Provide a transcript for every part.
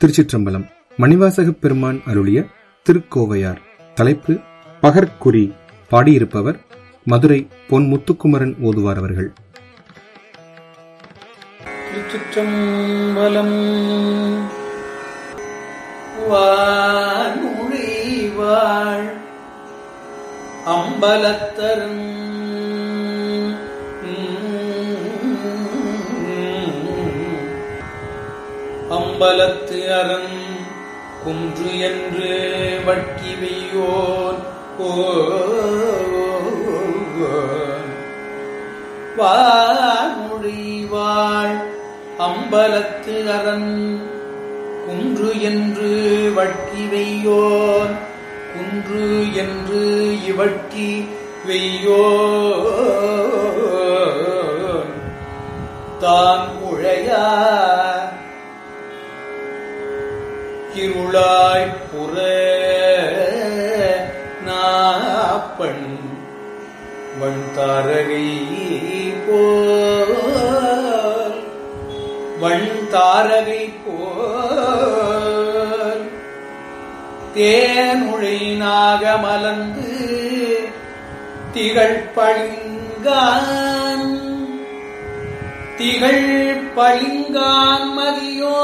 திருச்சிற்றம்பலம் மணிவாசகப் பெருமான் அருளிய திருக்கோவையார் தலைப்பு பகற்குறி பாடியிருப்பவர் மதுரை பொன் முத்துக்குமரன் ஓதுவார் அவர்கள் திருச்சிற்றம்பலம் வானுழி வாழ் அம்பலத்தரும் அம்பலத்து அரண் குன்று என்று வட்டி வெய்யோன் வாமொழிவாள் அம்பலத்து அரண் குன்று என்று வட்டி வெய்யோன் குன்று என்று இவட்டி வெய்யோன் தான் உழையா இருளாய் புற நாப்பண் வண்தாரகை போல் வண்தாரகை போல் தேனுழை நாகமலர்ந்து திகழ் பளிங்கான் திகழ் பளிங்கான் மதியோ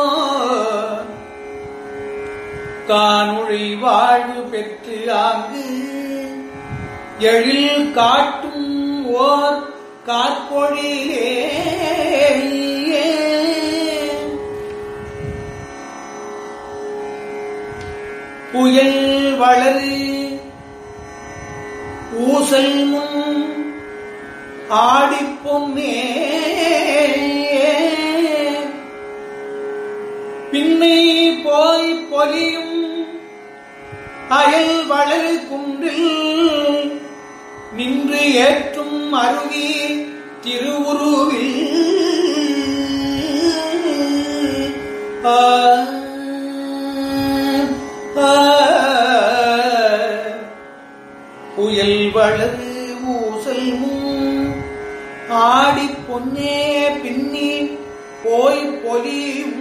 கானுழை வாழ்வு பெற்று ஆங்கு எழில் காட்டும் ஓர் காற்பொழிலே புயல் வளரு ஊசல் முன் ஆடிப்பொன்னே பின்னை போய் பொலியும் அயல் வளரு குன்றில் நின்று ஏற்றும் அருவி திருவுருவில் ஆ, ஆ, புயல் வளரு ஊசல் முன் ஆடி பொன்னே பின்னி போய் பொலியும்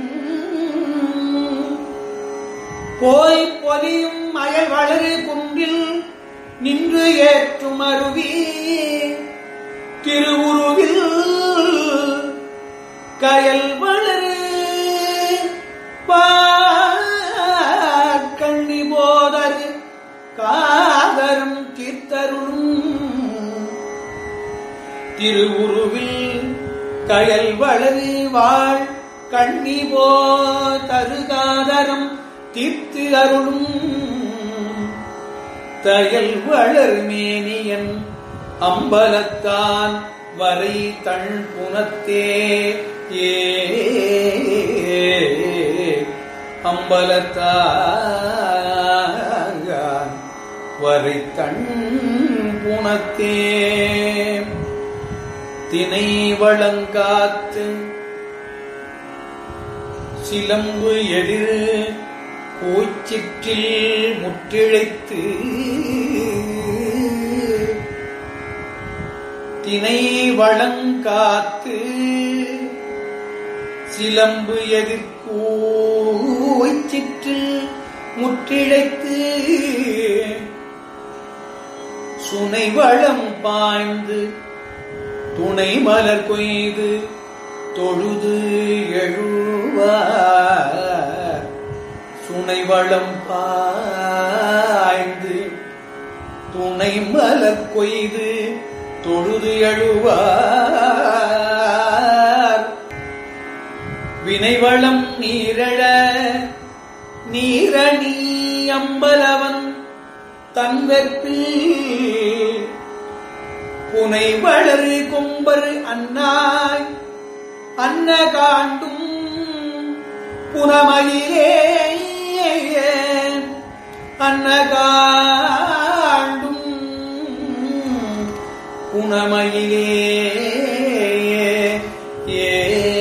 போய் பொலியும் அயல் வளரு குன்றில் நின்று ஏற்றும் அருவி திருவுருவில் கயல் வளரு கண்ணி போதரு காதரும் தீர்த்தருளும் திருவுருவில் கயல் வளரு வாழ் கண்ணி போ தருகாதரம் தீர்த்து அருளும் தயல் வளர் மேனியன் அம்பலத்தான் வரை தன் புனத்தே ஏ அம்பலத்தான் வரை தன் புனத்தே தினை வளங்காத்து சிலம்பு எதிர் பூச்சிற்றில் முற்றிழைத்து தினை வளங்காத்து சிலம்பு எதிர்கூச்சிற்றில் முற்றிழைத்து சுனை வளம் பாய்ந்து துணை மலர் கொய்து தொழுது எழுவார் சுனை வளம் பாய்ந்து துணை மலர் கொய்து தொழுது எழுவார் வினைவளம் நீரழ நீரணி அம்பலவன் தன்வெற்பில் புனை வளரு கொம்பரு அன்னாய் அன்ன காண்டும் புனமயிலே அன்ன காண்டும் புனமயிலே ஏ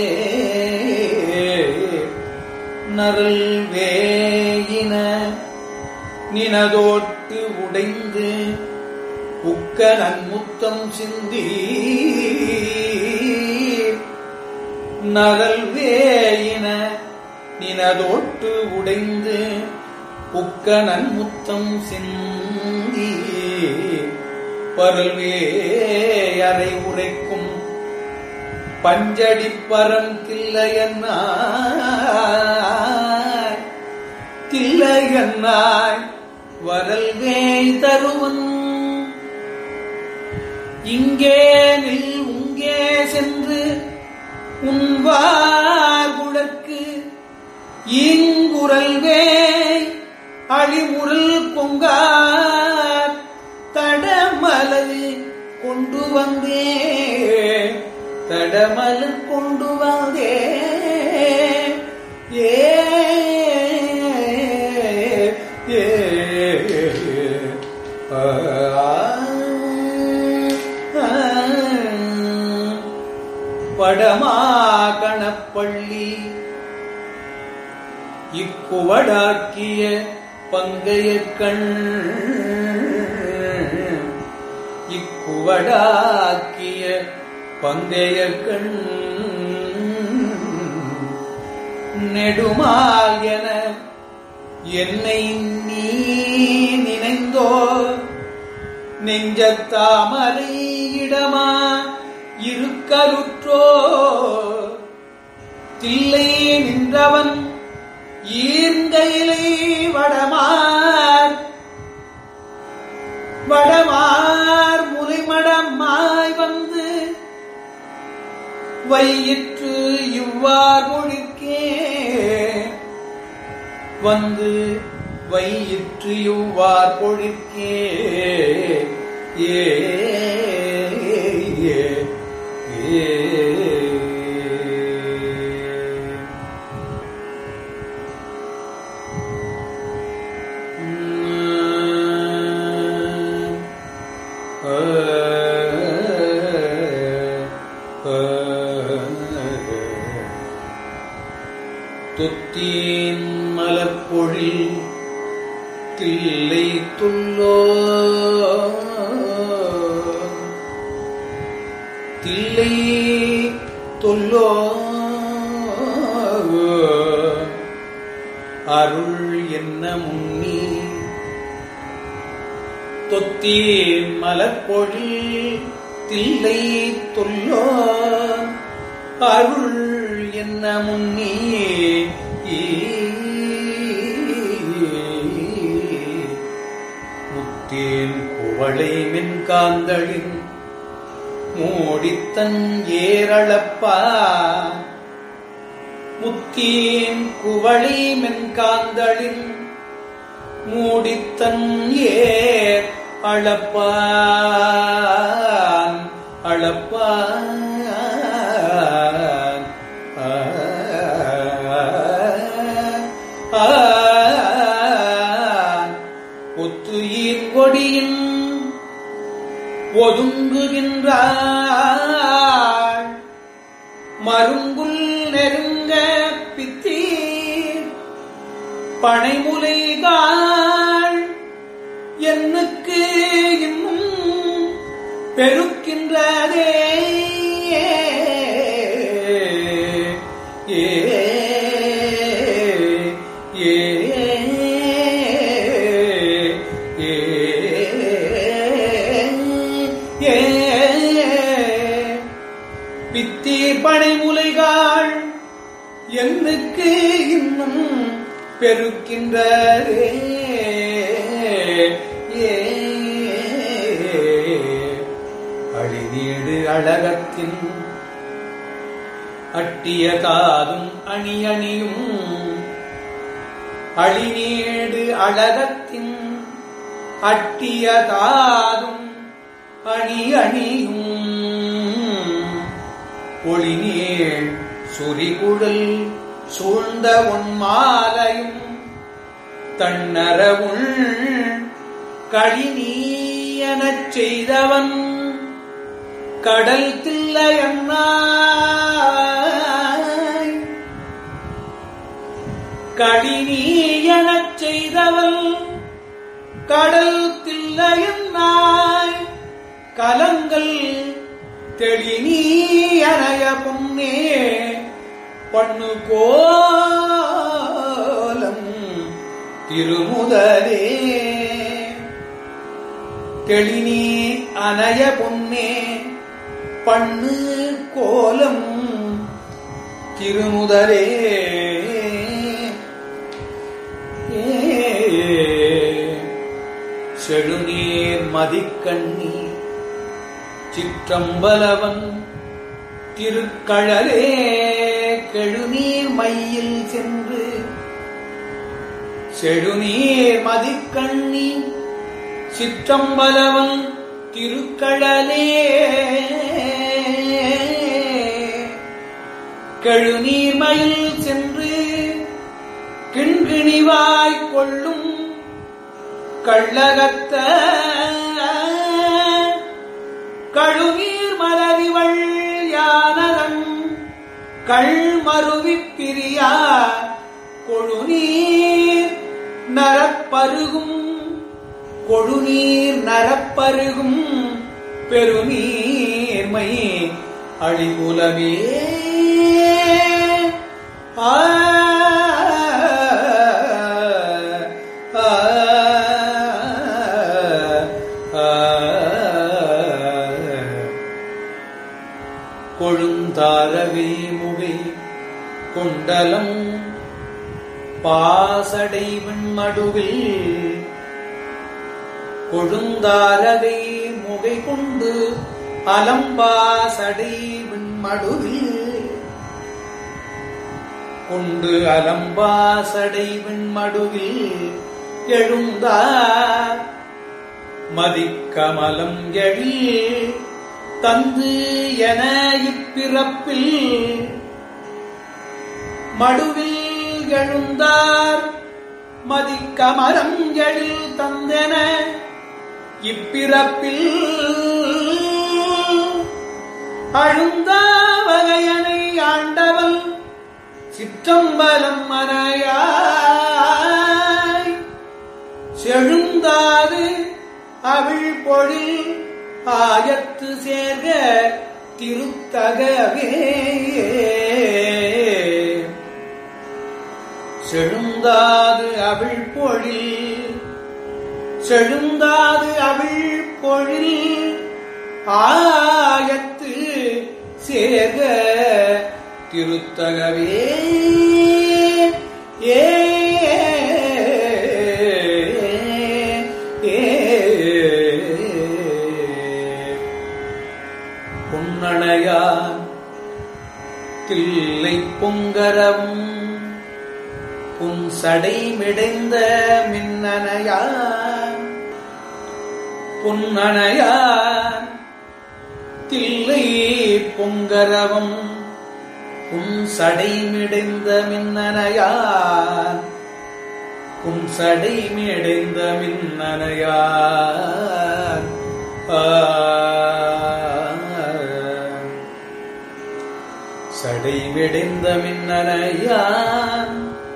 நரல் வேயின நினதோட்டு உடைந்து புக்க நன்முத்தம் சிந்தி நரல் வேயின நினதோட்டு உடைந்து புக்க நன்முத்தம் சிந்தி பருள்வே அறை உரைக்கும் பஞ்சடிப்பரம் தில்லையன்னாய் தில்லையன்னாய் வரல்வே தருவன் இங்கே நில் உங்கே சென்று உன்வார்குழற்கு ஈங்குரல்வே அழிமுரல் பொங்கார் தடமலது கொண்டு வந்தே தடமலர் கொண்டு வந்தே ஏ ஏ ஆ, ஆ, படமா கணப்பள்ளி இக்குவடாக்கிய பங்கைய கண் இக்குவடாக்கிய பங்கைய கண் நெடுமால் என என்னை நீ நினைந்தோ நெஞ்சத்தாமரை இடமா இருக்கருற்றோ தில்லை நின்றவன் ஈர்ந்தையிலை வடமார் வடமார் முலைமடமாய் வந்து வையிற்று இவ்வார் ஒழுக்கே வந்து வையிற்று இவ்வார் பொழிற்கே ஏ ஏ, ஏ. தொத்தீன் மலப்பொழில் தில்லை துள்ளோ தில்லை தொல்லோ அருள் என்ன முன்னி தொத்தீன் மலப்பொழில் தில்லை தொல்லோ அருள் என்ன முன்னி முத்தேன் குவளை மின்காந்தளின் மூடித்தன் ஏரளப்பா முத்தேன் குவளை மென்காந்தளின் மூடித்தன் ஏர் அளப்பான் அளப்பான் ஆ, ஆ, ஒத்துயிர் கொடியின் ஒதுங்குகின்றாள் மருங்குல் நெருங்க பித்தீர் பனைமுலைகாள் என்னுக்கு இன்னும் பெருக்கின்றதே ஏ ஏ ஏ ஏ பித்தீர் பனைமுலைகாள் என்னுக்கு இன்னும் பெருக்கின்றதே ஏ அழிநீடு அழகத்தின் அட்டிய காதும் அணி அணியும் அழிநீடு அழகத்தின் அட்டிய காதும் அணி அணியும் ஒளிநீள் சுரிகுழல் சூழ்ந்த உன் மாலையும் தன்னரவுள் களிநீயனச் செய்தவன் கடல் தில்லையன்னாய் களிநீயனச் செய்தவன் கடல் தில்லையன்னாய் கலங்கள் தெளிநீயனைய பொன்னே பண்ணு கோல திருமுதலே தெளிநீர் அனய பொன்னே பண்ணு கோலம் திருமுதலே செழுநீர் மதிக்கண்ணி சிற்றம்பலவன் திருக்கழலே கெழுநீர் மையில் சென்று செழுநீர் மதிக்கண்ணி சிற்றம்பலவன் திருக்கழலே கெழுநீர்மயில் சென்று கிண்கிணிவாய் கொள்ளும் கள்ளகத்த கழுநீர் மலரிவள் யானரன் கள்மருவிப் பிரியா கொழுநீர் நரப்பருகும் கொழுநீர் நரப்பருகும் பெருநீர்மை அழிகுலமே ஆ ஆ, ஆ, கொழுந்தாரவே முகை கொண்டலம் பாசடை விண்மடுவில் கொழுந்தாரதை முகை கொண்டு அலம்பாசடை விண்மடுவில் கொண்டு அலம்பாசடை விண்மடுவில் எழுந்தார் மதிக்கமலம் எழில் தந்து என இப்பிறப்பில் மடுவில் எழுந்தார் மதிக்கமரம் எழில் தந்தென இப்பிறப்பில் அழுந்தா வகையனை ஆண்டவன் சிற்றம்பலம் மனையாய் செழுந்தாது அவிழ் பொழில் ஆயத்து சேர்க திருத்தகவே செழுந்தாது அவிழ் பொழில் செழுந்தாது அவிழ் பொழில் ஆயத்து சேர்க திருத்தகவே ஏ புன்னணையான் தில்லை பொங்கரவும் புன் சடை மிடைந்த மின்னணையான் புன்னணையான் தில்லை பொங்கரவும் உன் சடை மிடைந்த மின்னனையான் உன் சடை மிடைந்த மின்னனையான் ஆ. சடை மிடைந்த மின்னனையான்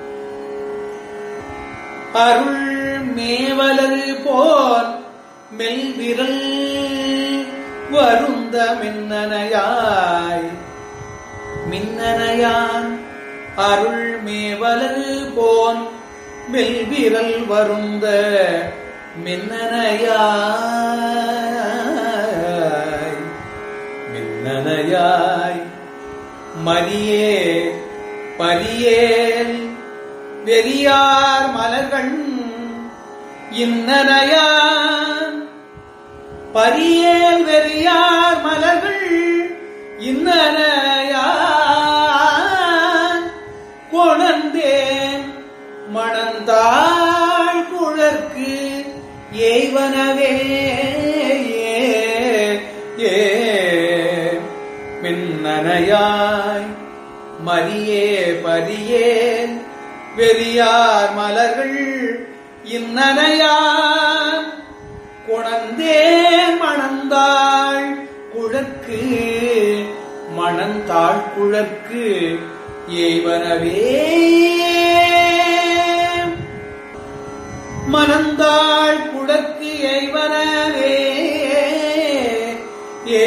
அருள் மேவலரு போல் மெல்விரல் வருந்த மின்னனையாய் மின்னனையான் அருள் மேவலரு போன் மெல்விரல் வருந்த மின்னனையாய் மின்னனையாய் மரியே பரியேல் வெறியார் மலர்கள் இன்னனையான் பரியேல் வெறியார் மலர்கள் இன்னனையான் கொணந்தேன் மணந்தாள் குழற்கு ஏய்வனவே ஏ மின்னனையாய் மரியே பரியே வெறியார் மலர்கள் இன்னனையான் குணந்தேன் மணந்தாள் குழற்கு மணந்தாள் குழற்கு ஏய்வனவே மணந்தாள் குழற்கு ஏய்வனவே ஏ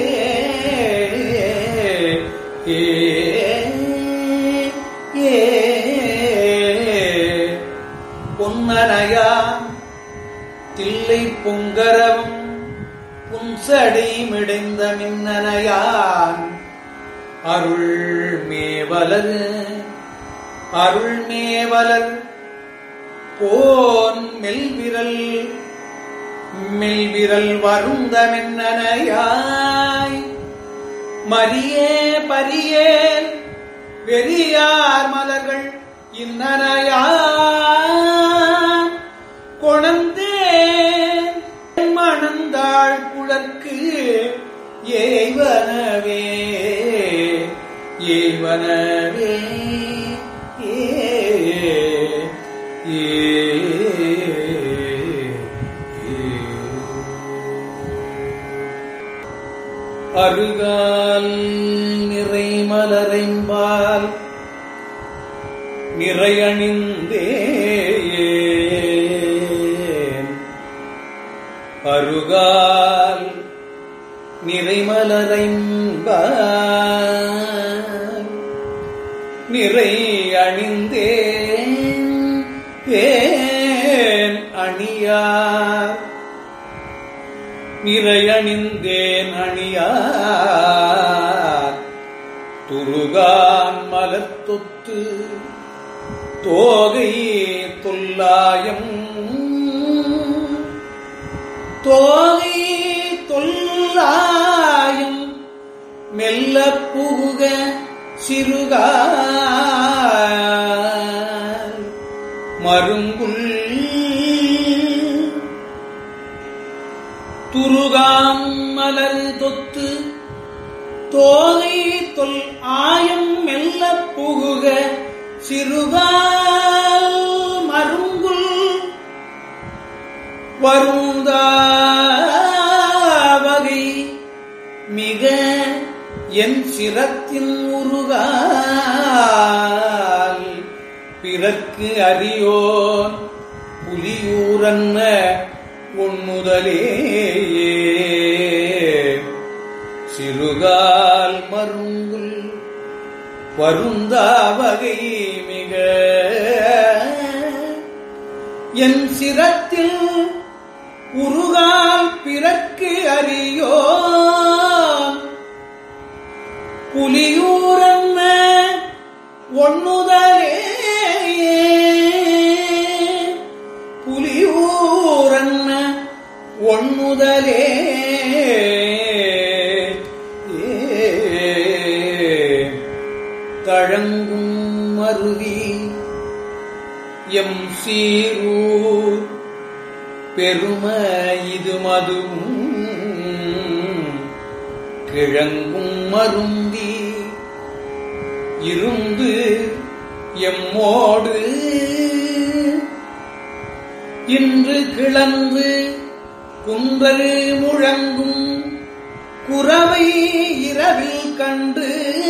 ஏ ஏ பொன் புன்னனையான் தில்லை பொங்கரவும் புன்சடை மிடைந்த மின்னனையான் அருள் மேவலர் அருள் மேவலர் போன் மெல்விரல் மெல்விரல் வருந்த மின்னனையாய் மரியே பரியே வெறியார் மலர்கள் இன்னனையா கொணந்தே மணந்தாள் குழற்கு ஏய்வனவே ஏய்வனவே ஏ அருகால் நிறை மலரைம்பால் நிறையணிந்தே அருகால் நிறைமலரைம்பால் நிறை அணிந்தேன் ஏன் அணியார் நிறையணிந்தேன் அணியார் துருகான் மலர்த்தொத்து தோகை தொல்லாயம் தோகை தொல்லாயம் மெல்ல புகுக சிறுகால் மருங்குல் துருகாம் மலர் தொத்து தோகை தொல் ஆயம் மெல்ல புகுக சிறுகால் மருங்குல் வருந்தா வகை மிக என் சிரத்தின் உருகால் பிறர்க்கு அறியோன் புலியூரன்ன உண்முதலே சிறுகால் மருங்குல் வருந்தா வகை மிக என் சிரத்தில் உருகால் பிறக்கு அறியோ புலியூரன்ன ஒண்ணுதலே புலியூரன்ன ஒண்ணுதலே தழங்கும் மருவி எம் சீரூர் பெரும இது மதுவும் கிழங்கும் மருந்தி இருந்து எம்மோடு இன்று கிளந்து குன்றல் முழங்கும் குறவை இரவில் கண்டு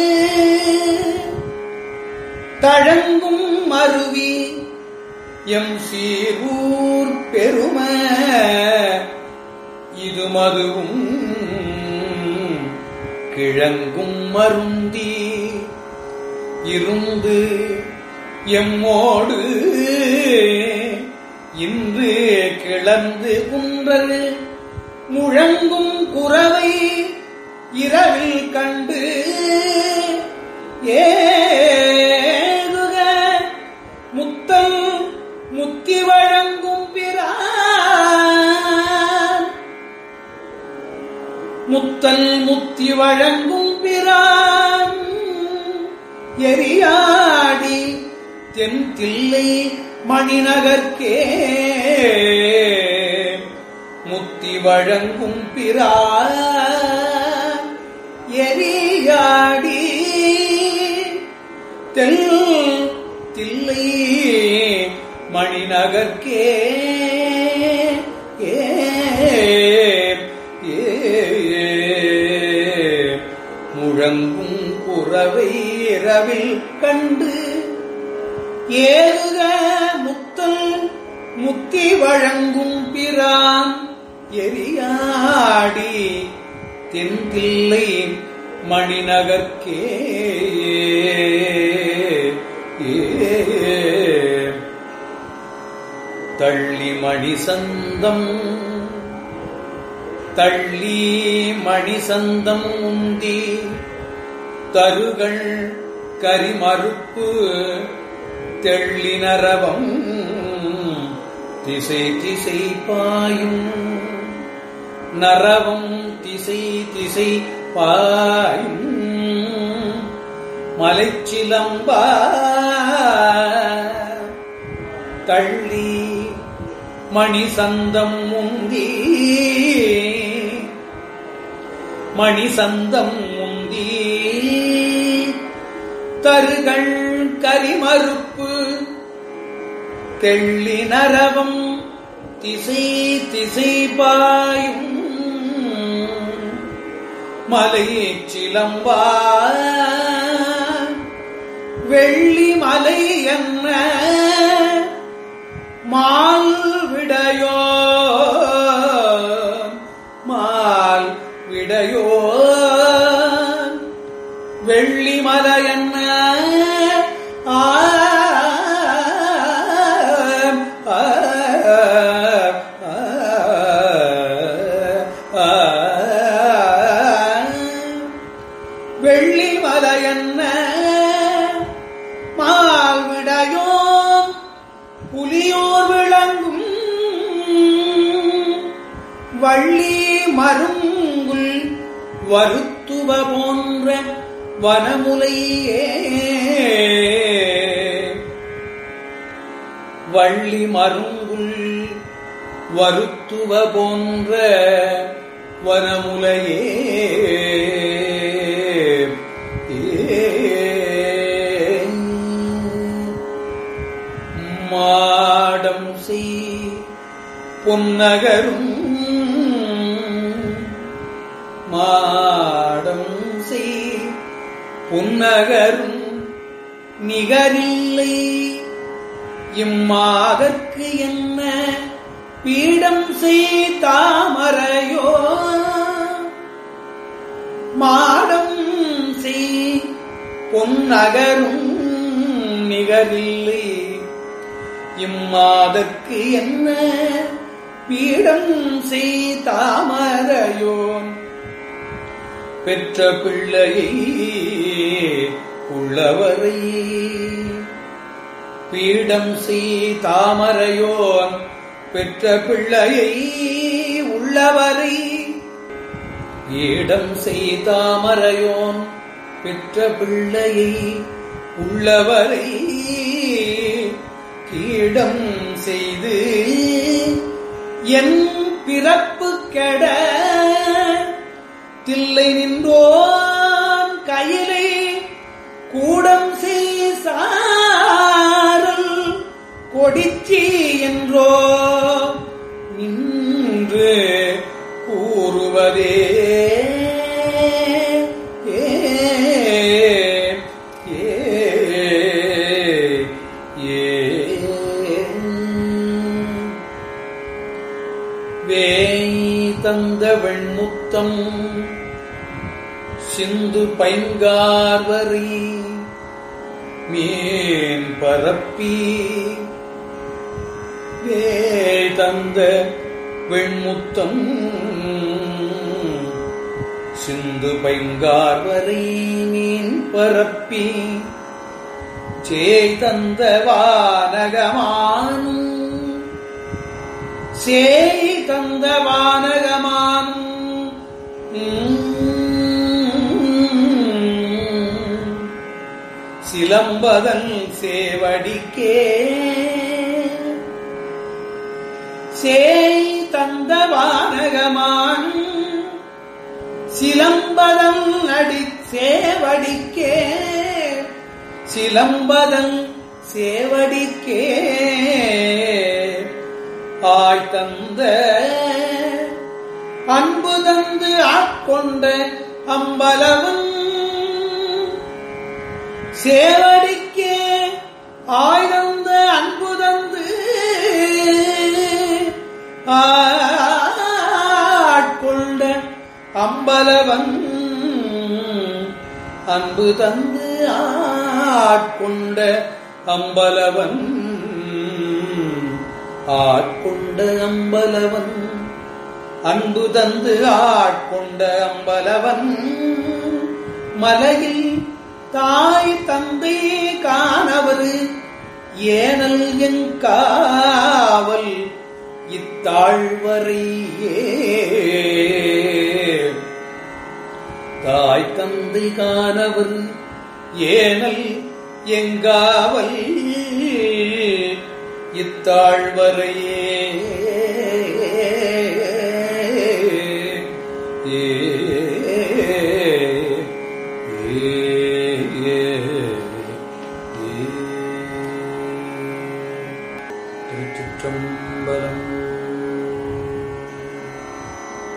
தழங்கும் மருவி எம் சீரூர் பெரும இது மதுவும் கிழங்கும் மருந்தி இருந்து எம்மோடு இன்று கிளந்து குன்றல் முழங்கும் குறவை இரவில் கண்டு ஏதுக முத்தல் முத்தி வழங்கும் பிரான் முத்தல் முத்தி வழங்கும் பிரான் எரியாடி தென் தில்லை மணிநகர்க்கே முத்தி வழங்கும் பிரான் எரியாடி தெல் தில்லை மணிநகர்க்கே ஏ ஏ முழங்கும் குறவை இரவில் கண்டு ஏறுக முத்தல் முத்தி வழங்கும் பிரான் எரியாடி தென்தில்லை மணிநகர்க்கே தள்ளி மணிசந்தம் தள்ளி மணிசந்தம் உந்தி தருகள் கரிமறுப்பு தெள்ளினரவம் திசை திசை பாயும் நரவம் திசை திசை பாயும் மலைச்சிலம்பா தள்ளி மணிசந்தம் முந்தி மணிசந்தம் முந்தி தருகள் கரிமறுப்பு தெள்ளி நரவம் திசை திசை பாயும் மலை சிலம்பா வெள்ளி மலை என்ன மால் விடையோ மால் விடையோ வெள்ளி மலை என்ன ஆ ஆ, ஆ, ஆ, வெள்ளி மலை என்ன மால் விடையோம் புலியோர் விளங்கும் வள்ளி மருங்குல் வருத்துவ போன்ற வனமுலையே வள்ளி மருங்குல் வருத்துவ போன்ற வனமுலையே மாடம் செய் பொன்னகரும் மாடம் செய் பொன்னகரும் நிகரில்லை இம்மாதற்கு என்ன பீடம் செய் தாமரையோ மாடம் செய் பொன்னகரும் நிகரில்லை இம்மாதற்கு என்ன பீடம் செய் தாமரையோன் பெற்ற பிள்ளையை உள்ளவரை பீடம் செய் தாமரையோன் பெற்ற பிள்ளையை உள்ளவரை பீடம் செய் தாமரையோன் பெற்ற பிள்ளையை உள்ளவரை கீடம் செய்து என் பிறப்பு கெட தில்லை நின்றோன் கையிலே கூடம் செய்சாரல் கொடிச்சி என்றோ நின்று கூறுவதே ஏ ஏ ஏ வேய் தந்த வெண்முத்தம் சிந்து பைங்கார்வரி மீன் பரப்பி வேய் தந்த வெண்முத்தம் சிந்து பைங்கார்வரை மீன் பரப்பி சேய் தந்த வானகமானும் சேய் தந்த வானகமானும் சிலம்பதன் சேவடிக்கே சேய் தந்த வானகமான் சிலம்பதன் அடி சேவடிக்கே சிலம்பதன் சேவடிக்கே ஆய் தந்த அன்பு தந்து ஆட்கொண்ட அம்பலவன் சேவடிக்கே ஆய்ந்த அன்பு தந்து ஆட்கொண்ட அம்பலவன் அன்பு தந்து ஆட்கொண்ட அம்பலவன் ஆட்கொண்ட அம்பலவன் அன்பு தந்து ஆட்கொண்ட அம்பலவன் மலையில் தாய் தந்தை காணவர் ஏனல் எங்காவல் இத்தாழ்வரையே தாய் தந்தை காணவர் ஏனல் எங்காவல் இத்தாழ்வரையே